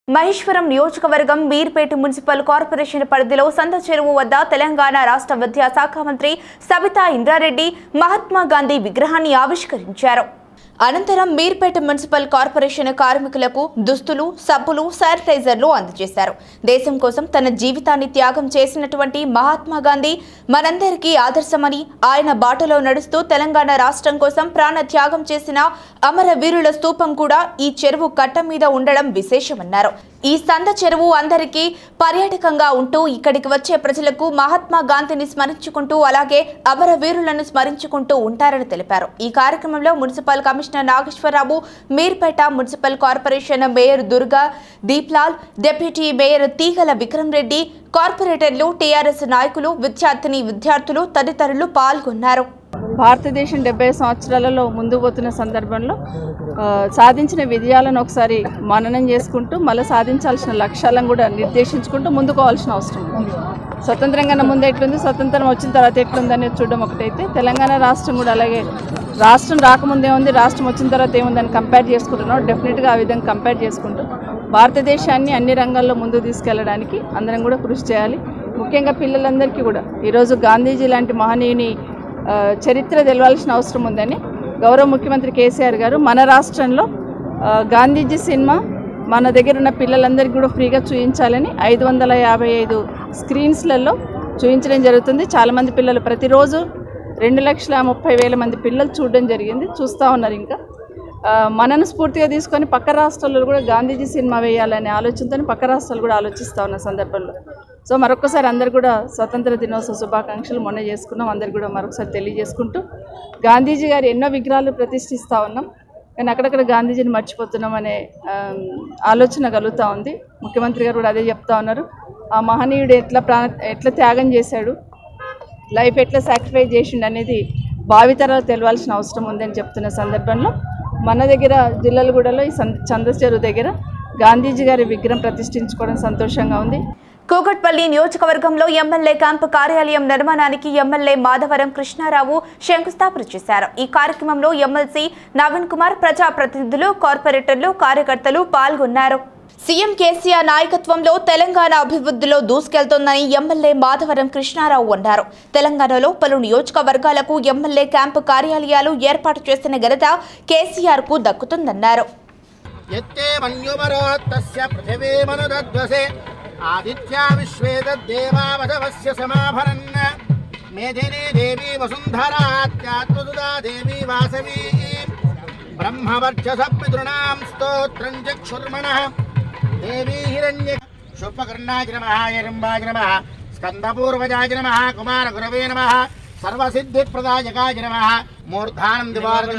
మహేశ్వరం నియోజకవర్గం Meerpet municipal corporation పరిధిలో సంత చెరువు వద్ద తెలంగాణ రాష్ట్ర విద్యాశాఖ మంత్రి సబితా ఇంద్రారెడ్డి మహాత్మా గాంధీ విగ్రహాన్ని ఆవిష్కరించారు అనంతరం మీర్పేట మున్సిపల్ కార్పొరేషన్ కార్మికులకు దుస్తులు సబ్బులు శానిటైజర్లు అందజేశారు దేశం కోసం తన జీవితాన్ని త్యాగం చేసినటువంటి మహాత్మా గాంధీ మనందరికీ ఆదర్శమని ఆయన బాటలో నడుస్తూ తెలంగాణ రాష్ట్రం కోసం ప్రాణ త్యాగం చేసిన అమరవీరుల స్తూపం కూడా ఈ చెరువు కట్ట మీద ఉండడం విశేషమన్నారు ఈ సంద చెరువు అందరికీ పర్యాటకంగా ఉంటూ ఇక్కడికి వచ్చే ప్రజలకు మహాత్మా గాంధీని స్మరించుకుంటూ అలాగే అమరవీరులను స్మరించుకుంటూ ఉంటారని తెలిపారు ఈ కార్యక్రమంలో municipal commissioner Nageswararao Meerpet municipal corporation mayor Durga Deeplal deputy mayor Teegala Vikram Reddy కార్పొరేటర్లు టీఆర్ఎస్ నాయకులు విద్యార్థిని విద్యార్థులు తదితరులు పాల్గొన్నారు భారతదేశం డెబ్బై సంవత్సరాలలో ముందుకు పోతున్న సందర్భంలో ఆ, సాధించిన విజయాలను ఒకసారి మననం చేసుకుంటూ మళ్ళీ సాధించాల్సిన లక్ష్యాలను కూడా నిర్దేశించుకుంటూ ముందుకు పోవాల్సిన అవసరం ఉంది స్వతంత్రంగా ముందు ఎట్లుంది స్వతంత్రం వచ్చిన తర్వాత ఎట్లుంది అనేది చూడడం ఒకటైతే తెలంగాణ రాష్ట్రం కూడా అలాగే రాష్ట్రం రాకముందే ఉంది రాష్ట్రం వచ్చిన తర్వాత ఏముందని కంపేర్ చేసుకుంటున్నాం డెఫినెట్గా ఆ విధంగా కంపేర్ చేసుకుంటూ భారతదేశాన్ని అన్ని రంగాల్లో ముందుకు తీసుకెళ్ళడానికి అందరం కూడా కృషి చేయాలి ముఖ్యంగా పిల్లలందరికీ కూడా ఈరోజు గాంధీజీ లాంటి మహనీయుని ఆ, చరిత్ర తెలవాల్సిన అవసరం ఉందని గౌరవ ముఖ్యమంత్రి కేసీఆర్ గారు మన రాష్ట్రంలో ఆ, గాంధీజీ సినిమా మన దగ్గర ఉన్న పిల్లలందరికీ కూడా ఫ్రీగా చూపించాలని ఐదు వందల యాభై ఐదు స్క్రీన్స్లలో చూపించడం జరుగుతుంది చాలామంది పిల్లలు ప్రతిరోజు రెండు లక్షల ముప్పై వేల మంది పిల్లలు చూడడం జరిగింది చూస్తూ ఉన్నారు ఇంకా ఆ, మనను స్ఫూర్తిగా తీసుకొని పక్క రాష్ట్రాల్లో కూడా గాంధీజీ సినిమా వేయాలనే ఆలోచనతో పక్క రాష్ట్రాలు కూడా ఆలోచిస్తూ ఉన్న సందర్భంలో సో మరొకసారి అందరు కూడా స్వతంత్ర దినోత్సవ శుభాకాంక్షలు మొన్న చేసుకున్నాం అందరు కూడా మరొకసారి తెలియజేసుకుంటూ గాంధీజీ గారి ఎన్నో విగ్రహాలు ప్రతిష్ఠిస్తూ ఉన్నాం కానీ అక్కడక్కడ గాంధీజీని మర్చిపోతున్నాం అనే ఆ, ఆలోచన కలుగుతూ ఉంది ముఖ్యమంత్రి గారు కూడా అదే చెప్తా ఉన్నారు ఆ మహనీయుడు ఎట్లా ప్రాణ ఎట్లా త్యాగం చేశాడు లైఫ్ ఎట్లా సాక్రిఫైస్ చేసిండు అనేది భావితరాలు తెలవాల్సిన అవసరం ఉందని చెప్తున్న సందర్భంలో మన దగ్గర జిల్లలగూడలో ఈ సం చంద్రచెరువు దగ్గర గాంధీజీ గారి విగ్రహం ప్రతిష్ఠించుకోవడం సంతోషంగా ఉంది కూకట్పల్లి నియోజకవర్గంలో ఎమ్మెల్యే క్యాంపు కార్యాలయం నిర్మాణానికి ఎమ్మెల్యే మాధవరం కృష్ణారావు శంకుస్థాపన చేశారు ఈ కార్యక్రమంలో ఎమ్మెల్సీ నవీన్ కుమార్ ప్రజాప్రతినిధులు కార్పొరేటర్లు కార్యకర్తలు పాల్గొన్నారు సీఎం కేసీఆర్ నాయకత్వంలో తెలంగాణ అభివృద్ధిలో దూసుకెళ్తోందని ఎమ్మెల్యే మాధవరం కృష్ణారావు అన్నారు తెలంగాణలో పలు నియోజకవర్గాలకు ఎమ్మెల్యే క్యాంపు కార్యాలయాలు ఏర్పాటు చేసిన ఘనత కేసీఆర్ కు దక్కుతుందన్నారు యత్తే మన్యుమరోత్తస్య పృథివీ మనుదధ్వసే ఆదిత్యా విశ్వే తద్దేవావధవస్య సమాభరన్ మేధినీ దేవీ వసుంధరాత్యాత్మదుదా దేవీ వాసవీ బ్రహ్మవర్చస పితృణాం స్తోత్రం చక్షుర్మణః దేవీ హిరణ్య శుభకర్ణాయ నమః హిరంబాయ నమః స్కందపూర్వజాయ నమః కుమారగురవే నమః సర్వసిద్ధిప్రదాయకాయ నమః మూర్ధానం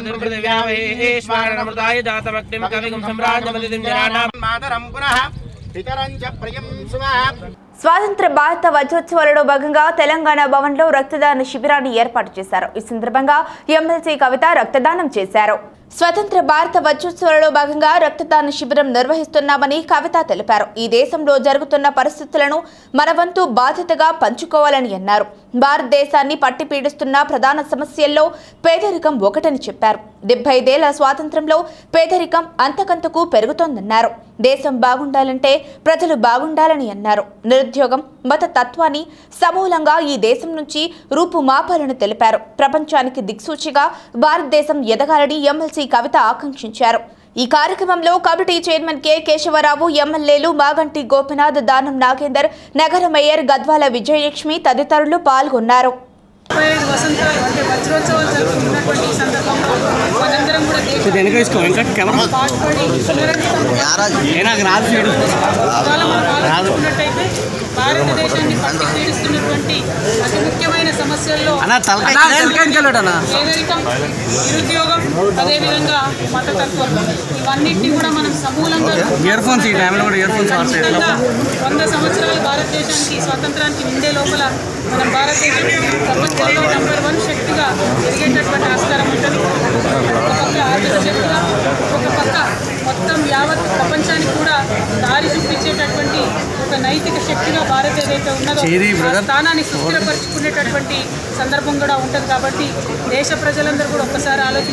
ృతాయ జాతమగ్నిం కవిగం సమ్రాజ్యమదిం జనానాం మాతరం పునః పితరం చ ప్రియం స్వాహ స్వాతంత్ర భారత వజ్రోత్సవాలలో భాగంగా తెలంగాణ భవన్లో రక్తదాన శిబిరాన్ని ఏర్పాటు చేశారు ఈ సందర్భంగా ఎమ్మెల్సీ కవిత రక్తదానం చేశారు స్వతంత్ర భారత వజ్రోత్సవాలలో భాగంగా రక్తదాన శిబిరం నిర్వహిస్తున్నామని కవిత తెలిపారు ఈ దేశంలో జరుగుతున్న పరిస్థితులను మన వంతు బాధ్యతగా పంచుకోవాలని అన్నారు భారతదేశాన్ని పట్టి పీడిస్తున్న ప్రధాన సమస్యల్లో పేదరికం ఒకటని చెప్పారు డెబ్బై ఐదేళ్ల స్వాతంత్రంలో పేదరికం అంతకంతకు పెరుగుతోందన్నారు దేశం బాగుండాలంటే ప్రజలు బాగుండాలని అన్నారు నిరుద్యోగం మత తత్వాన్ని సమూలంగా ఈ దేశం నుంచి రూపుమాపాలని తెలిపారు ప్రపంచానికి దిక్సూచిగా భారతదేశం ఎదగాలని ఎమ్మెల్సీ కవిత ఆకాంక్షించారు ఈ కార్యక్రమంలో కమిటీ చైర్మన్ కె కేశవరావు ఎమ్మెల్యేలు మాగంటి గోపినాథ్ దానం నాగేందర్ నగర మేయర్ గద్వాల విజయలక్ష్మి తదితరులు పాల్గొన్నారు ముప్పై ఐదు వసంత అంటే వజ్రోత్సవాలు జరుపుకున్నటువంటి ఈ సందర్భంలో మనందరం కూడా దేశం పాటుపడి పునరంకితం ఏ నాకు రాదు చూడు ఇవాళ మనం ఆలోచించుకున్నట్టయితే భారతదేశాన్ని పట్టి పీడిస్తున్నటువంటి అతి ముఖ్యమైన సమస్యల్లో పేదరికం నిరుద్యోగం అదేవిధంగా మతతత్వం ఇవన్నిటిని కూడా మనం సమూలంగా ఇయర్ ఫోన్స్ ఈ టైంలో కూడా ఇయర్ ఫోన్స్ వాడతాయి ఖచ్చితంగా వంద సంవత్సరాల భారతదేశానికి స్వాతంత్రానికి ముందే లోపల మన భారతదేశం ప్రపంచంలో నంబర్ వన్ శక్తిగా ఎదిగేటటువంటి ఆస్కారం ఉంటుంది ఒక పక్క ఆర్థిక శక్తిగా ఒక పక్క మొత్తం యావత్ ప్రపంచానికి కూడా దారి చూపించేటటువంటి ఒక నైతిక శక్తిగా భారత్ ఏదైతే ఉన్నదో చేరి ఆ brother. స్థానాన్ని సుస్థిరపరుచుకునేటటువంటి సందర్భం కూడా ఉంటుంది కాబట్టి దేశ ప్రజలందరూ కూడా ఒక్కసారి ఆలోచించి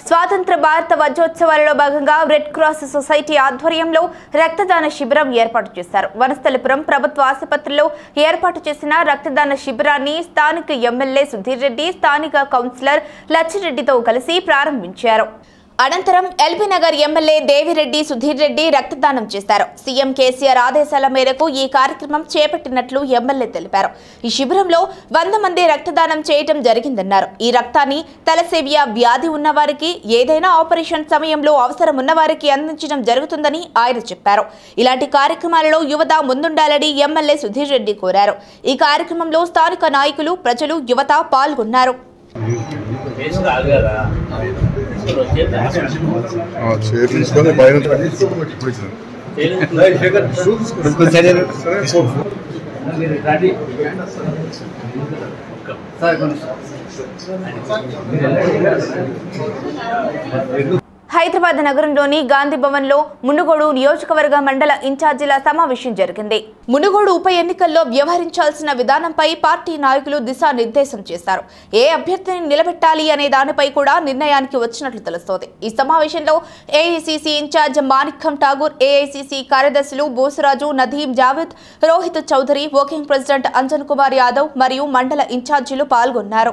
స్వాతంత్ర భారత వజ్రోత్సవాలలో భాగంగా రెడ్ క్రాస్ సొసైటీ ఆధ్వర్యంలో రక్తదాన శిబిరం ఏర్పాటు చేశారు వనస్థలిపురం ప్రభుత్వ ఆసుపత్రిలో ఏర్పాటు చేసిన రక్తదాన శిబిరాన్ని స్థానిక ఎమ్మెల్యే సుధీర్ రెడ్డి స్థానిక కౌన్సిలర్ లచ్చిరెడ్డితో కలిసి ప్రారంభించారు అనంతరం ఎల్బీ నగర్ ఎమ్మెల్యే దేవిరెడ్డి సుధీర్ రెడ్డి రక్తదానం చేశారు సీఎం కేసీఆర్ ఆదేశాల మేరకు ఈ కార్యక్రమం చేపట్టినట్లు ఎమ్మెల్యే తెలిపారు ఈ శిబిరంలో వంద మంది రక్తదానం చేయటం జరిగిందన్నారు ఈ రక్తాన్ని తలసేవియా వ్యాధి ఉన్నవారికి ఏదైనా ఆపరేషన్ సమయంలో అవసరం ఉన్నవారికి అందించడం జరుగుతుందని ఆయన చెప్పారు ఇలాంటి కార్యక్రమాలలో యువత ముందుండాలని ఎమ్మెల్యే సుధీర్ రెడ్డి కోరారు ఈ కార్యక్రమంలో స్థానిక నాయకులు ప్రజలు యువత పాల్గొన్నారు ఆ, చైర్ తీసుకొని బయట ఇప్పుడు ఇచ్చిన. సరే, ఫోన్, ఫోన్. హైదరాబాద్ నగరంలోని గాంధీ భవన్ లో మునుగోడు నియోజకవర్గ మండల ఇన్ఛార్జీల సమావేశం జరిగింది మునుగోడు ఉప ఎన్నికల్లో వ్యవహరించాల్సిన విధానంపై పార్టీ నాయకులు దిశానిర్దేశం చేశారు ఏ అభ్యర్థిని నిలబెట్టాలి అనే దానిపై కూడా నిర్ణయానికి వచ్చినట్లు తెలుస్తోంది ఈ సమావేశంలో AICC incharge Manickam Tagore AICC కార్యదర్శులు బోసురాజు నదీం జావేద్ రోహిత్ చౌదరి వర్కింగ్ ప్రెసిడెంట్ అంజన్ కుమార్ యాదవ్ మరియు మండల ఇన్ఛార్జీలు పాల్గొన్నారు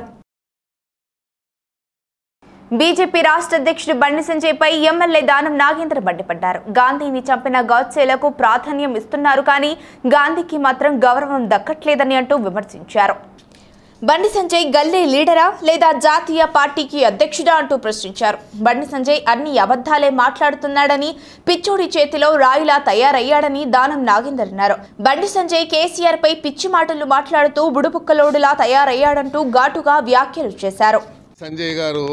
బీజేపీ రాష్ట్ర అధ్యక్షుడు బండి సంజయ్పై ఎమ్మెల్యే దానం నాగేంద్ర మండిపడ్డారు గాంధీని చంపిన గాడ్సేలకు ప్రాధాన్యం ఇస్తున్నారు కానీ గాంధీకి మాత్రం గౌరవం దక్కట్లేదని అంటూ విమర్శించారు బండి సంజయ్ గల్లీ లీడరా లేదా జాతీయ పార్టీకి అధ్యక్షుడా అంటూ ప్రశ్నించారు బండి సంజయ్ అన్ని అబద్ధాలే మాట్లాడుతున్నాడని పిచ్చోడి చేతిలో రాయిలా తయారయ్యాడని దానం నాగేందర్ అన్నారు బండి సంజయ్ కేసీఆర్ పై పిచ్చి మాటలు మాట్లాడుతూ బుడుపుక్కలోడులా తయారయ్యాడంటూ ఘాటుగా వ్యాఖ్యలు చేశారు సంజయ్ గారు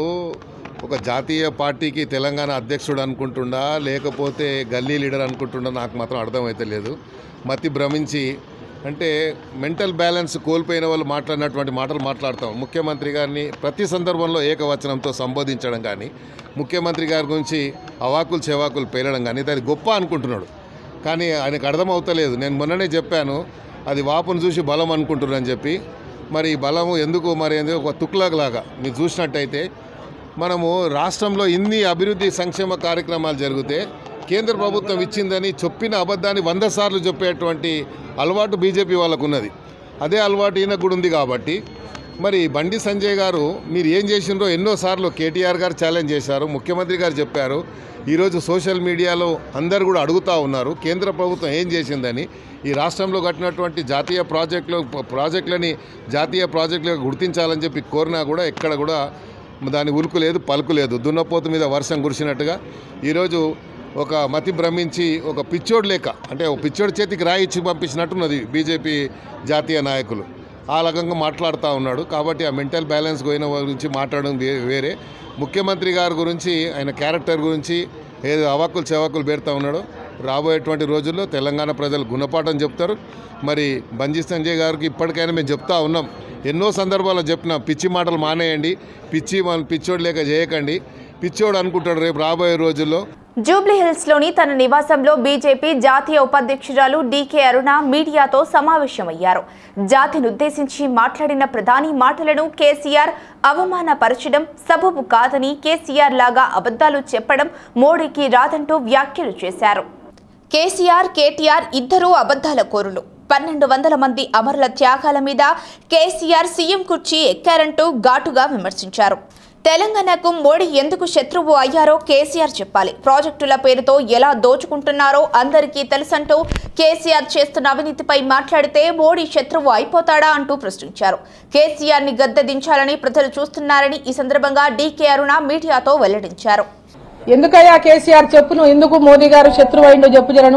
ఒక జాతీయ పార్టీకి తెలంగాణ అధ్యక్షుడు అనుకుంటుండా లేకపోతే గల్లీ లీడర్ అనుకుంటుండా నాకు మాత్రం అర్థమైతే లేదు మతి భ్రమించి అంటే మెంటల్ బ్యాలెన్స్ కోల్పోయిన వాళ్ళు మాట్లాడినటువంటి మాటలు మాట్లాడతాం ముఖ్యమంత్రి గారిని ప్రతి సందర్భంలో ఏకవచనంతో సంబోధించడం కానీ ముఖ్యమంత్రి గారి గురించి అవాకులు చెవాకులు పేలడం కానీ అది గొప్ప అనుకుంటున్నాడు కానీ ఆయనకు అర్థమవుతలేదు నేను మొన్ననే చెప్పాను అది వాపును చూసి బలం అనుకుంటున్నారని చెప్పి మరి ఈ బలము ఎందుకు మరి ఎందుకు ఒక తుక్లక్ లాగా మీరు చూసినట్టయితే మనము రాష్ట్రంలో ఇన్ని అభివృద్ధి సంక్షేమ కార్యక్రమాలు జరిగితే కేంద్ర ప్రభుత్వం ఇచ్చిందని చెప్పిన అబద్ధాన్ని వంద సార్లు చెప్పేటువంటి అలవాటు బీజేపీ వాళ్ళకు ఉన్నది అదే అలవాటు ఈయనకు కూడా ఉంది కాబట్టి మరి బండి సంజయ్ గారు మీరు ఏం చేసిండ్రో ఎన్నోసార్లు కేటీఆర్ గారు ఛాలెంజ్ చేశారు ముఖ్యమంత్రి గారు చెప్పారు ఈరోజు సోషల్ మీడియాలో అందరు కూడా అడుగుతూ ఉన్నారు కేంద్ర ప్రభుత్వం ఏం చేసిందని ఈ రాష్ట్రంలో కట్టినటువంటి జాతీయ ప్రాజెక్టులు ప్రాజెక్టులని జాతీయ ప్రాజెక్టులుగా గుర్తించాలని చెప్పి కోరినా కూడా ఎక్కడ కూడా దాని ఉలుకు లేదు పలుకు లేదు దున్నపోతు మీద వర్షం కురిసినట్టుగా ఈరోజు ఒక మతి భ్రమించి ఒక పిచ్చోడు లేక అంటే ఒక పిచ్చోడి చేతికి రాయి ఇచ్చి పంపించినట్టున్నది బీజేపీ జాతీయ నాయకులు ఆ రకంగా మాట్లాడుతూ ఉన్నాడు కాబట్టి ఆ మెంటల్ బ్యాలెన్స్ పోయిన వారి గురించి మాట్లాడడం వే- వేరే ముఖ్యమంత్రి గారి గురించి ఆయన క్యారెక్టర్ గురించి ఏదో అవాకులు చెవాకులు పెడతా ఉన్నాడో రాబోయేటువంటి రోజుల్లో తెలంగాణ ప్రజలు గుణపాఠం చెప్తారు మరి బంజీ సంజయ్ గారికి ఇప్పటికైనా మేము చెప్తా ఉన్నాం ఎన్నో సందర్భాల్లో చెప్పినాం పిచ్చి మాటలు మానేయండి పిచ్చి మన పిచ్చోడు లేక చేయకండి పిచ్చోడు అనుకుంటాడు రేపు రాబోయే రోజుల్లో జూబ్లీ హిల్స్ లోని తన నివాసంలో బీజేపీ జాతీయ ఉపాధ్యక్షురాలు డీకే అరుణ మీడియాతో సమావేశమయ్యారు జాతిని ఉద్దేశించి మాట్లాడిన ప్రధాని మాటలను కేసీఆర్ అవమానపరచడం సబబు కాదని కేసీఆర్ లాగా అబద్ధాలు చెప్పడం మోడీకి రాదంటూ వ్యాఖ్యలు చేశారు కేసీఆర్ కేటీఆర్ ఇద్దరూ అబద్ధాల కోరులు పన్నెండు వందల మంది అమరుల త్యాగాల మీద కేసీఆర్ సీఎం కుర్చీ ఎక్కారంటూ ఘాటుగా విమర్శించారు తెలంగాణకు మోడీ ఎందుకు శత్రువు అయ్యారో కేసీఆర్ చెప్పాలి ప్రాజెక్టుల పేరుతో ఎలా దోచుకుంటున్నారో అందరికీ తెలుసంటూ కేసీఆర్ చేస్తున్న అవినీతిపై మాట్లాడితే మోడీ శత్రువు అయిపోతాడా అంటూ ప్రశ్నించారు కేసీఆర్ ని గద్దె దించాలని ప్రజలు చూస్తున్నారని ఈ సందర్భంగా డీకే అరుణ మీడియాతో వెల్లడించారు ఎందుకయ్యా కేసీఆర్ చెప్పు నువ్వు ఎందుకు మోదీ గారు శత్రువు అయిండో చెప్పు జరను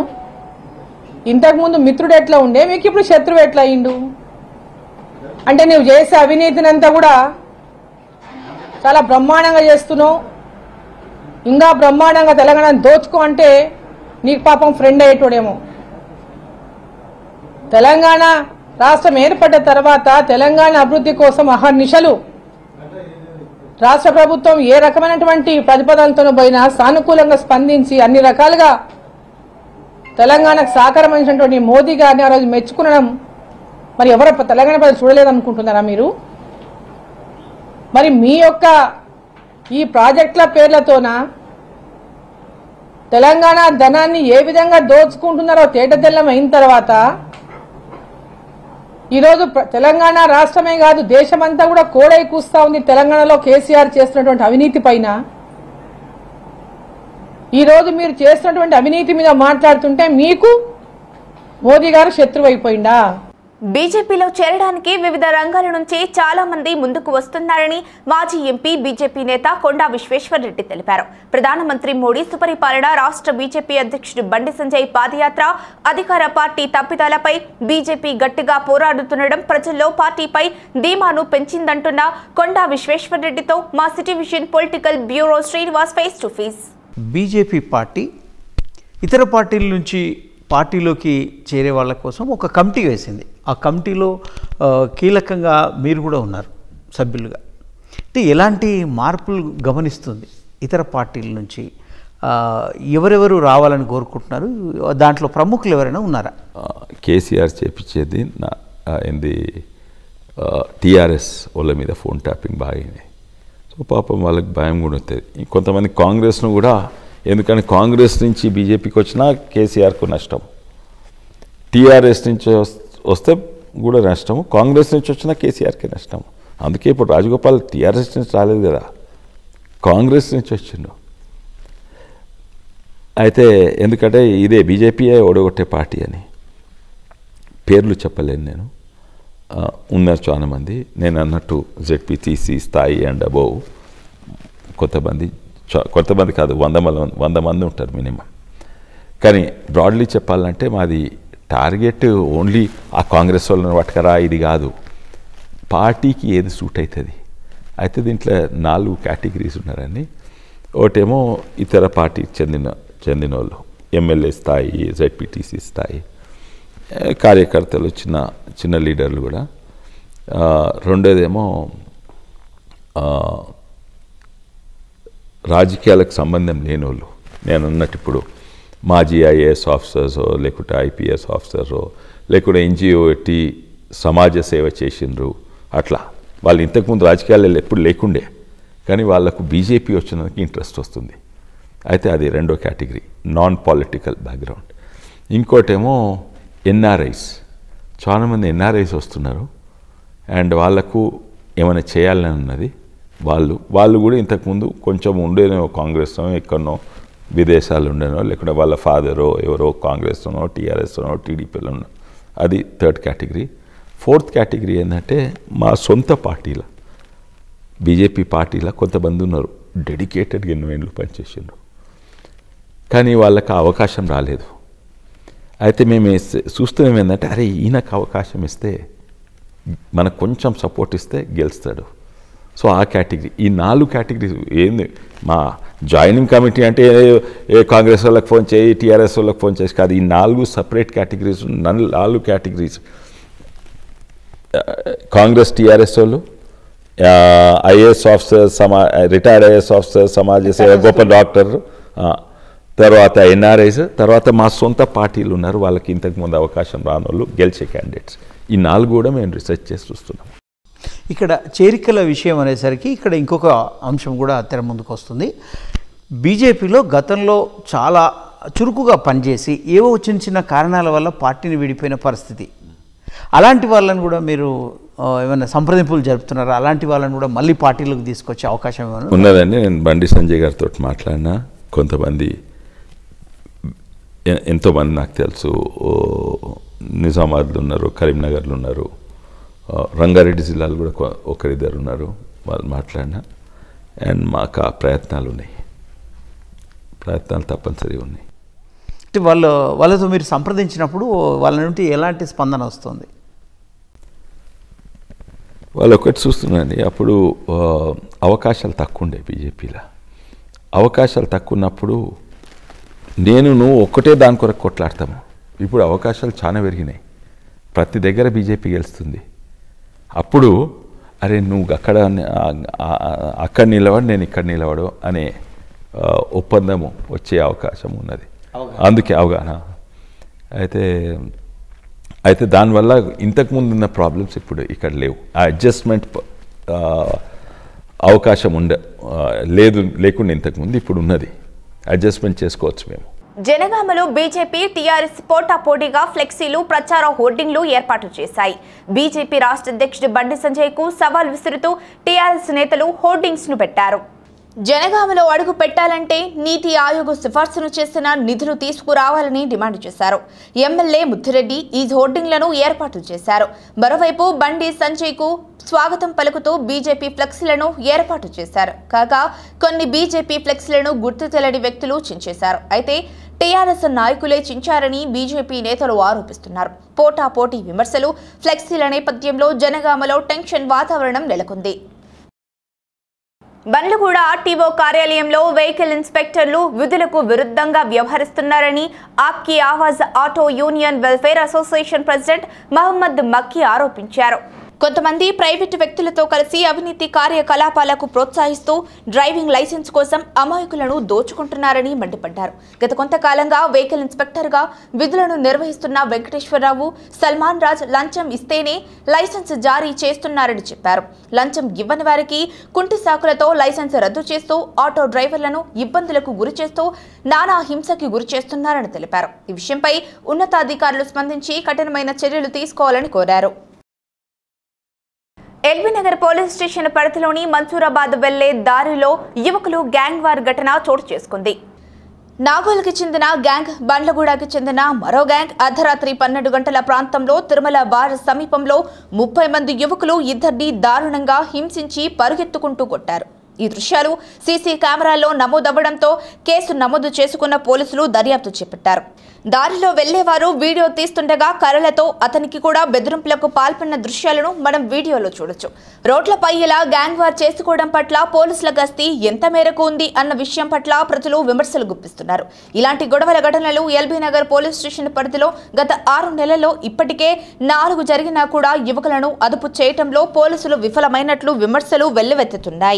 ఇంతకుముందు మిత్రుడు ఎట్లా ఉండే మీకు ఇప్పుడు శత్రువు ఎట్లా అయిండు అంటే నువ్వు చేసే అవినీతిని అంతా కూడా చాలా బ్రహ్మాండంగా చేస్తున్నావు ఇంకా బ్రహ్మాండంగా తెలంగాణ దోచుకో అంటే నీకు పాపం ఫ్రెండ్ అయ్యేటోడేమో తెలంగాణ రాష్ట్రం ఏర్పడ్డ తర్వాత తెలంగాణ అభివృద్ధి కోసం అహర్నిశలు రాష్ట్ర ప్రభుత్వం ఏ రకమైనటువంటి ప్రతిపాదనలతో పోయినా సానుకూలంగా స్పందించి అన్ని రకాలుగా తెలంగాణకు సహకారమైనటువంటి మోదీ గారిని ఆ రోజు మెచ్చుకునడం మరి ఎవరు తెలంగాణ ప్రజలు చూడలేదనుకుంటున్నారా మీరు మరి మీ యొక్క ఈ ప్రాజెక్టుల పేర్లతోన తెలంగాణ ధనాన్ని ఏ విధంగా దోచుకుంటున్నారో తేటతెల్లం అయిన తర్వాత ఈరోజు ప్ర- తెలంగాణ రాష్ట్రమే కాదు దేశమంతా కూడా కోడై కూస్తా ఉంది తెలంగాణలో కేసీఆర్ చేస్తున్నటువంటి అవినీతి పైన ఈరోజు మీరు చేస్తున్నటువంటి అవినీతి మీద మాట్లాడుతుంటే మీకు మోదీ గారు శత్రువు అయిపోయిందా బీజేపీలో చేరడానికి వివిధ రంగాల నుంచి చాలా మంది ముందుకు వస్తున్నారని మాజీ ఎంపీ బీజేపీ నేత కొండా విశ్వేశ్వరరెడ్డి తెలిపారు ప్రధానమంత్రి మోడీ సుపరిపాలన రాష్ట్ర బీజేపీ అధ్యక్షుడు బండి సంజయ్ పాదయాత్ర అధికార పార్టీ తప్పిదాలపై బీజేపీ గట్టిగా పోరాడుతుండడం ప్రజల్లో పార్టీపై ధీమాను పెంచిందంటున్న కొండా విశ్వేశ్వరరెడ్డితో మా city vision political bureau Srinivas face to face BJP party ఇతర పార్టీల నుంచి పార్టీలోకి చేరే వాళ్ళ కోసం ఒక కమిటీ వేసింది ఆ కమిటీలో ఆ, కీలకంగా మీరు కూడా ఉన్నారు సభ్యులుగా అంటే ఎలాంటి మార్పులు గమనిస్తుంది ఇతర పార్టీల నుంచి ఆ, ఎవరెవరు రావాలని కోరుకుంటున్నారు దాంట్లో ప్రముఖులు ఎవరైనా ఉన్నారా కేసీఆర్ చేపించేది నా ఏంది టీఆర్ఎస్ వాళ్ళ మీద ఫోన్ ట్యాపింగ్ బాగా అయినాయి సో పాపం వాళ్ళకి భయం కూడా ఉంటుంది కొంతమంది కాంగ్రెస్ను కూడా ఎందుకంటే కాంగ్రెస్ నుంచి బీజేపీకి వచ్చినా కేసీఆర్కు నష్టం టీఆర్ఎస్ నుంచి వస్- వస్తే కూడా నష్టము కాంగ్రెస్ నుంచి వచ్చినా కేసీఆర్కే నష్టం అందుకే ఇప్పుడు రాజగోపాల్ టీఆర్ఎస్ నుంచి రాలేదు కదా కాంగ్రెస్ నుంచి వచ్చిండు అయితే ఎందుకంటే ఇదే బీజేపీయే ఓడగొట్టే పార్టీ అని పేర్లు చెప్పలేను నేను ఆ, ఉన్నారు చాలా మంది నేను అన్నట్టు జెడ్పీటీసీ స్థాయి అండ్ అబోవ్ కొంతమంది చా- కొంతమంది కాదు వంద మంది వంద మంది ఉంటారు మినిమం కానీ బ్రాడ్లీ చెప్పాలంటే మాది టార్గెట్ ఓన్లీ ఆ కాంగ్రెస్ వాళ్ళని పట్టుకరా ఇది కాదు పార్టీకి ఏది సూట్ అవుతుంది అయితే దీంట్లో నాలుగు కేటగిరీస్ ఉన్నారండి ఒకటేమో ఇతర పార్టీకి చెందిన చెందిన వాళ్ళు ఎమ్మెల్యే స్థాయి జెడ్పీటీసీ స్థాయి ఏ, కార్యకర్తలు చిన్న చిన్న లీడర్లు కూడా ఆ, రెండోదేమో ఆ, రాజకీయాలకు సంబంధం లేని వాళ్ళు నేను అన్నట్టు ఇప్పుడు మాజీ ఐఏఎస్ ఆఫీసర్సో లేకుంటే ఐపీఎస్ ఆఫీసర్సో లేకుంటే ఎన్జిఓ పెట్టి సమాజ సేవ చేసిండ్రు అట్లా వాళ్ళు ఇంతకుముందు రాజకీయాలలో ఎప్పుడు లేకుండే కానీ వాళ్ళకు బీజేపీ వచ్చినందుకు ఇంట్రెస్ట్ వస్తుంది అయితే అది రెండో కేటగిరీ నాన్ పాలిటికల్ బ్యాక్గ్రౌండ్ ఇంకోటేమో ఎన్ఆర్ఐస్ చాలామంది ఎన్ఆర్ఐస్ వస్తున్నారు అండ్ వాళ్ళకు ఏమైనా చేయాలని ఉన్నది వాళ్ళు వాళ్ళు కూడా ఇంతకుముందు కొంచెం ఉండేనో కాంగ్రెస్నో ఎక్కడనో విదేశాలు ఉండేనో లేకుంటే వాళ్ళ ఫాదరో ఎవరో కాంగ్రెస్లోనో టీఆర్ఎస్లోనో టీడీపీలో ఉన్నో అది థర్డ్ కేటగిరీ ఫోర్త్ కేటగిరీ ఏంటంటే మా సొంత పార్టీల బీజేపీ పార్టీలో కొంతమంది ఉన్నారు డెడికేటెడ్గా ఎన్నో ఏళ్ళు పనిచేసిండ్రు కానీ వాళ్ళకి ఆ అవకాశం రాలేదు అయితే మేము ఏస్- చూస్తున్నాం ఏంటంటే అరే ఈయనకు అవకాశం ఇస్తే మనకు కొంచెం సపోర్ట్ ఇస్తే గెలుస్తాడు సో ఆ కేటగిరీ ఈ నాలుగు కేటగిరీస్ ఏంది మా జాయినింగ్ కమిటీ అంటే ఏ- ఏ కాంగ్రెస్ వాళ్ళకి ఫోన్ చేయి టీఆర్ఎస్ వాళ్ళకి ఫోన్ చేసి కాదు ఈ నాలుగు సపరేట్ కేటగిరీస్ నల్- నాలుగు కేటగిరీస్ కాంగ్రెస్ టీఆర్ఎస్ వాళ్ళు ఐఏఎస్ ఆఫీసర్ సమా రిటైర్డ్ ఐఏఎస్ ఆఫీసర్ సమాజ సేవ గొప్ప డాక్టర్ ఆ, తర్వాత ఎన్ఆర్ఐస్ తర్వాత మా సొంత పార్టీలు ఉన్నారు వాళ్ళకి ఇంతకు ముందు అవకాశం రాని వాళ్ళు గెలిచే క్యాండిడేట్స్ ఈ నాలుగు కూడా మేము రీసెర్చ్ చేసి చూస్తున్నాం ఇక్కడ చేరికల విషయం అనేసరికి ఇక్కడ ఇంకొక అంశం కూడా తెర ముందుకు వస్తుంది బీజేపీలో గతంలో చాలా చురుకుగా పనిచేసి ఏవో చిన్న చిన్న కారణాల వల్ల పార్టీని విడిపోయిన పరిస్థితి అలాంటి వాళ్ళని కూడా మీరు ఆ, ఏమైనా సంప్రదింపులు జరుపుతున్నారా అలాంటి వాళ్ళని కూడా మళ్ళీ పార్టీలోకి తీసుకొచ్చే అవకాశం ఏమైనా ఉన్నదండి నేను బండి సంజయ్ గారితో మాట్లాడినా కొంతమంది ఎ- ఎంతోమంది నాకు తెలుసు ఓ, నిజామాబాద్లో ఉన్నారు కరీంనగర్లో ఉన్నారు ఆ, రంగారెడ్డి జిల్లాలో కూడా కొ- ఒకరిద్దరు ఉన్నారు వాళ్ళు మాట్లాడినా అండ్ మాకు ఆ ప్రయత్నాలు ఉన్నాయి ప్రయత్నాలు తప్పనిసరిగా ఉన్నాయి అంటే వాళ్ళు వాళ్ళతో మీరు సంప్రదించినప్పుడు వాళ్ళ నుండి ఎలాంటి స్పందన వస్తుంది వాళ్ళు ఒకటి చూస్తున్నారండి అప్పుడు ఆ, అవకాశాలు తక్కువ ఉండే బీజేపీలో అవకాశాలు తక్కువ ఉన్నప్పుడు నేను నువ్వు ఒక్కటే దాని కొరకు కొట్లాడతాము ఇప్పుడు అవకాశాలు చాలా పెరిగినాయి ప్రతి దగ్గర బీజేపీ గెలుస్తుంది అప్పుడు అరే నువ్వు అక్కడ ఆ- ఆ- అక్కడ నిలబడి నేను ఇక్కడ నిలబడు అనే ఆ, ఒప్పందము వచ్చే అవకాశం ఉన్నది అందుకే అవగాహన అయితే అయితే దానివల్ల ఇంతకుముందు ఉన్న ప్రాబ్లమ్స్ ఇప్పుడు ఇక్కడ లేవు ఆ అడ్జస్ట్మెంట్ అవకాశం ఉండ ఆ, లేదు లేకుండా ఇంతకుముందు ఇప్పుడు ఉన్నది అడ్జస్ట్మెంట్ చేసుకోవచ్చు మేము జనగామలో బీజేపీ టీఆర్ఎస్ పోటాపోటీగా ఫ్లెక్సీలు ప్రచార హోర్డింగ్లు ఏర్పాటు చేశాయి బీజేపీ రాష్ట్ర అధ్యక్షుడు బండి సంజయ్ కు సవాల్ విసురుతూ టీఆర్ఎస్ నేతలు హోర్డింగ్స్ ను పెట్టారు జనగామలో అడుగు పెట్టాలంటే నీతి ఆయోగ్ సిఫార్సును చేసిన నిధులు తీసుకురావాలని డిమాండ్ చేశారు ఎమ్మెల్యే ముద్దిరెడ్డి ఈ హోర్డింగ్లను ఏర్పాటు చేశారు మరోవైపు బండి సంజయ్ కు స్వాగతం పలుకుతూ బీజేపీ ఫ్లెక్సీలను ఏర్పాటు చేశారు కాగా కొన్ని బీజేపీ ఫ్లెక్సీలను గుర్తు తెలియని వ్యక్తులు చించేశారు అయితే టీఆర్ఎస్ నాయకులే చించారని బీజేపీ నేతలు ఆరోపిస్తున్నారు పోటాపోటీ విమర్శలు ఫ్లెక్సీల నేపథ్యంలో జనగామలో టెన్షన్ వాతావరణం నెలకొంది బండ్లగూడ ఆర్టీఓ కార్యాలయంలో వెహికల్ ఇన్స్పెక్టర్లు విధులకు విరుద్ధంగా వ్యవహరిస్తున్నారని ఆక్కి Awaaz auto union welfare association president Mohammed Makki ఆరోపించారు కొంతమంది ప్రైవేటు వ్యక్తులతో కలిసి అవినీతి కార్యకలాపాలకు ప్రోత్సహిస్తూ డ్రైవింగ్ లైసెన్స్ కోసం అమాయకులను దోచుకుంటున్నారని మండిపడ్డారు గత కొంతకాలంగా వెహికల్ ఇన్స్పెక్టర్గా విధులను నిర్వహిస్తున్న వెంకటేశ్వరరావు సల్మాన్ రాజ్ లంచం ఇస్తేనే లైసెన్స్ జారీ చేస్తున్నారని చెప్పారు లంచం ఇవ్వని వారికి కుంటి సాకులతో లైసెన్స్ రద్దు చేస్తూ ఆటో డ్రైవర్లను ఇబ్బందులకు గురి చేస్తూ నానా హింసకి గురి చేస్తున్నారని తెలిపారు ఈ విషయంపై ఉన్నతాధికారులు స్పందించి కఠినమైన చర్యలు తీసుకోవాలని కోరారు ఎల్బీనగర్ పోలీస్ స్టేషన్ పరిధిలోని మన్సూరాబాద్ వెళ్లే దారిలో యువకులు గ్యాంగ్ వార్ ఘటన చోటు చేసుకుంది నాగోల్కి చెందిన గ్యాంగ్ బండ్లగూడకి చెందిన మరో గ్యాంగ్ అర్ధరాత్రి పన్నెండు గంటల ప్రాంతంలో తిరుమల బార్ సమీపంలో ముప్పై మంది యువకులు ఇద్దరిని దారుణంగా హింసించి పరుగెత్తుకుంటూ కొట్టారు ఈ దృశ్యాలు సీసీ కెమెరాల్లో నమోదవ్వడంతో కేసు నమోదు చేసుకున్న పోలీసులు దర్యాప్తు చేపట్టారు దారిలో వెళ్లేవారు వీడియో తీస్తుండగా కర్రలతో అతనికి కూడా బెదిరింపులకు పాల్పడిన దృశ్యాలను మనం వీడియోలో చూడొచ్చు రోడ్లపై ఇలా గ్యాంగ్ వార్ చేసుకోవడం పట్ల పోలీసుల గస్తీ ఎంత మేరకు ఉంది అన్న విషయం పట్ల ప్రజలు విమర్శలు గుప్పిస్తున్నారు ఇలాంటి గొడవల ఘటనలు ఎల్బీ నగర్ పోలీస్ స్టేషన్ పరిధిలో గత ఆరు నెలల్లో ఇప్పటికే నాలుగు జరిగినా కూడా యువకులను అదుపు చేయటంలో పోలీసులు విఫలమైనట్లు విమర్శలు వెల్లువెత్తుతున్నాయి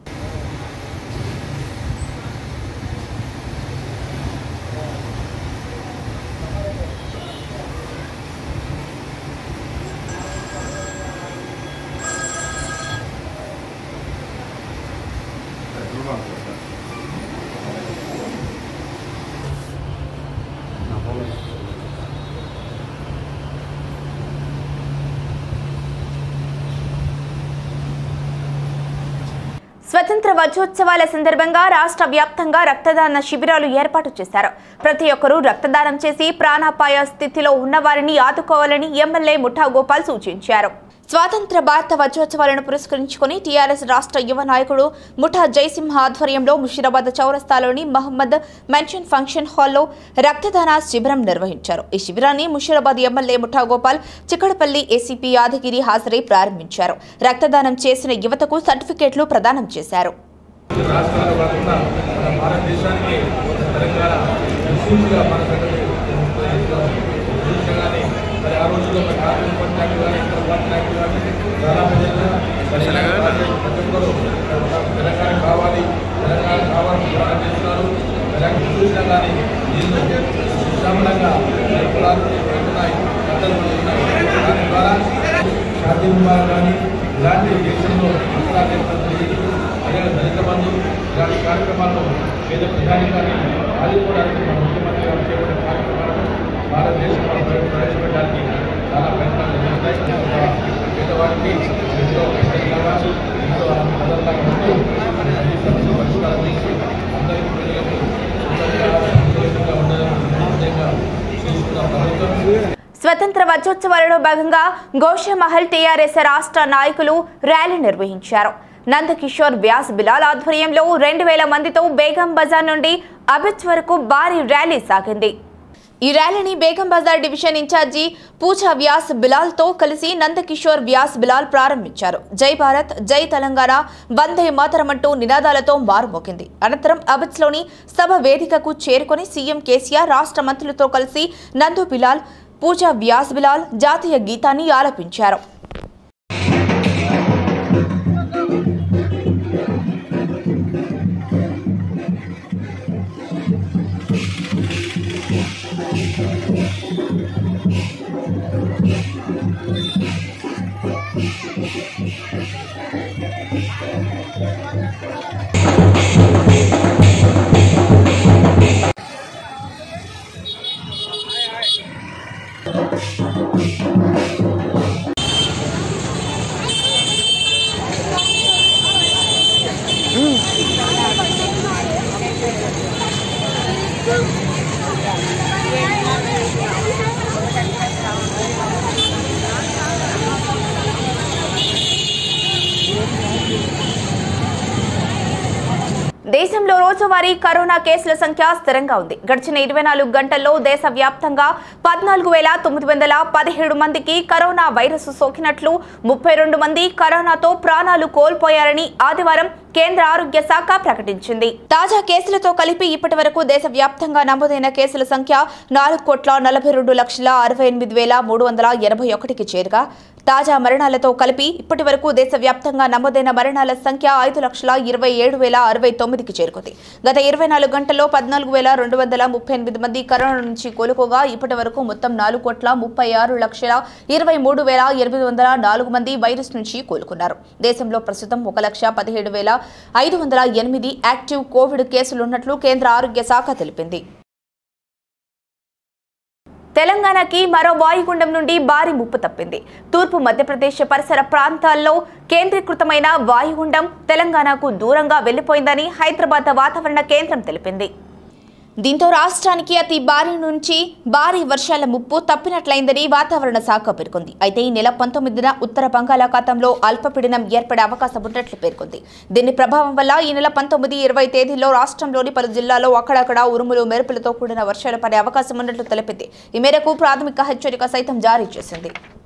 స్వతంత్ర వజ్రోత్సవాల సందర్భంగా రాష్ట్ర వ్యాప్తంగా రక్తదాన శిబిరాలు ఏర్పాటు చేశారు ప్రతి ఒక్కరూ రక్తదానం చేసి ప్రాణాపాయ స్థితిలో ఉన్నవారిని ఆదుకోవాలని ఎమ్మెల్యే ముఠా గోపాల్ సూచించారు స్వాతంత్ర భారత వజ్రోత్సవాలను పురస్కరించుకుని టీఆర్ఎస్ రాష్ట్ర యువ నాయకుడు ముఠా జయసింహ ఆధ్వర్యంలో ముషిరాబాద్ చౌరస్తాలోని మహమ్మద్ మెన్షన్ ఫంక్షన్ హాల్లో రక్తదాన శిబిరం నిర్వహించారు ఈ శిబిరాన్ని ముషిరాబాద్ ఎమ్మెల్యే ముఠా గోపాల్ చిక్కడపల్లి ఏసీపీ యాదగిరి హాజరై ప్రారంభించారు రక్తదానం చేసిన యువతకు సర్టిఫికేట్లు ప్రదానం చేశారు రాష్ట్రాల కాకుండా మన భారతదేశానికి తెలంగాణ ముస్లింలుగా మన కానీ మరి ఆ రోజుల్లో మరి ఆర్మీ కాంటాక్ట్ కానీ ఇతర కాంటాక్ట్ కానీ చాలా మంది తెలంగాణ ప్రతి ఒక్కరు తెలంగాణ కావాలి తెలంగాణ కావాలని పోరాటం చేస్తున్నారు తెలంగాణ చూసినా కానీ వీళ్ళు విశాలంగా కులాలు ఉన్నాయి కథలు ఉన్నాయి దాని ద్వారా శాంతి విభాగం కానీ ఇలాంటి దేశంలో విప్లవాలు ఏర్పడుతుంది అలాగే దళిత బంధు ఇలాంటి కార్యక్రమాల్లో పేద ప్రజానికాన్ని ఆదుకోవడానికి మన ముఖ్యమంత్రి గారు చేపట్టిన కార్యక్రమాలను భారతదేశంలో ప్ర- ప్రవేశపెట్టడానికి చాలా ప్రయత్నాలు జరుగుతాయి ఒక పేదవాడికి ఎంతో కష్టం కావచ్చు ఎంతో భద్రతగా ఉంటూ అన్ని సమస్యలు పరిష్కారం చేసి అందరికీ ప్రజలకు సుఖంగా, సంతోషంగా ఉండాలని విధంగా తీసుకున్న ప్రభుత్వం స్వతంత్ర వజ్రోత్సవాలలో భాగంగా గోషమహల్ టీఆర్ఎస్ రాష్ట్ర నాయకులు ర్యాలీ నిర్వహించారు నందకిషోర్ వ్యాస్ బిలాల్ ఆధ్వర్యంలో రెండు వేల మందితో బేగం బజార్ నుండి అబిచ్ వరకు భారీ ర్యాలీ సాగింది ఈ ర్యాలీని బేగం బజార్ డివిజన్ ఇన్ఛార్జి పూజా వ్యాస్ బిలాల్తో కలిసి నందకిషోర్ వ్యాస్ బిలాల్ ప్రారంభించారు జై భారత్ జై తెలంగాణ వందే మాతరం అంటూ నినాదాలతో మారుమోగింది అనంతరం అబిచ్లోని సభ వేదికకు చేరుకొని సీఎం కేసీఆర్ రాష్ట్ర మంత్రులతో కలిసి నందు బిలాల్ పూజా వ్యాస్ బిలాల్ జాతీయ గీతాన్ని ఆలపించారు Thank you. దేశంలో రోజువారీ కరోనా కేసుల సంఖ్య స్థిరంగా ఉంది గడిచిన ఇరవై నాలుగు గంటల్లో దేశవ్యాప్తంగా పద్నాలుగు వేల తొమ్మిది వందల పదిహేడు మందికి కరోనా వైరస్ సోకినట్లు ముప్పై రెండు మంది కరోనాతో ప్రాణాలు కోల్పోయారని ఆదివారం కేంద్ర ఆరోగ్య శాఖ ప్రకటించింది తాజా కేసులతో కలిపి ఇప్పటి వరకు దేశవ్యాప్తంగా నమోదైన కేసుల సంఖ్య నాలుగు కోట్ల నలభై రెండు లక్షల అరవై ఎనిమిది వేల మూడు వందల ఎనభై ఒకటికి చేరుగా తాజా మరణాలతో కలిపి ఇప్పటి వరకు దేశవ్యాప్తంగా నమోదైన మరణాల సంఖ్య ఐదు లక్షల ఇరవై ఏడు వేల అరవై తొమ్మిదికి చేరుకుంది గత ఇరవై నాలుగు గంటల్లో పద్నాలుగు వేల రెండు వందల ముప్పై ఎనిమిది మంది కరోనా నుంచి కోలుకోగా ఇప్పటి వరకు మొత్తం నాలుగు కోట్ల ముప్పై ఆరు లక్షల ఇరవై మూడు వేల ఎనిమిది వందల నాలుగు మంది వైరస్ నుంచి కోలుకున్నారు దేశంలో ప్రస్తుతం ఒక లక్ష పదిహేడు వేల ఐదు వందల ఎనిమిది యాక్టివ్ కోవిడ్ కేసులున్నట్లు కేంద్ర ఆరోగ్య శాఖ తెలిపింది తెలంగాణకి మరో వాయుగుండం నుండి భారీ ముప్పు తప్పింది తూర్పు మధ్యప్రదేశ్ పరిసర ప్రాంతాల్లో కేంద్రీకృతమైన వాయుగుండం తెలంగాణకు దూరంగా వెళ్లిపోయిందని హైదరాబాద్ వాతావరణ కేంద్రం తెలిపింది దీంతో రాష్ట్రానికి అతి భారీ నుంచి భారీ వర్షాల ముప్పు తప్పినట్లయిందని వాతావరణ శాఖ పేర్కొంది అయితే ఈ నెల పంతొమ్మిదిన ఉత్తర బంగాళాఖాతంలో అల్పపీడనం ఏర్పడే అవకాశం ఉన్నట్లు పేర్కొంది దీని ప్రభావం వల్ల ఈ నెల పంతొమ్మిది ఇరవై తేదీల్లో రాష్ట్రంలోని పలు జిల్లాల్లో అక్కడక్కడ ఉరుములు మెరుపులతో కూడిన వర్షాలు పడే అవకాశం ఉన్నట్లు తెలిపింది ఈ మేరకు ప్రాథమిక హెచ్చరిక సైతం జారీ చేసింది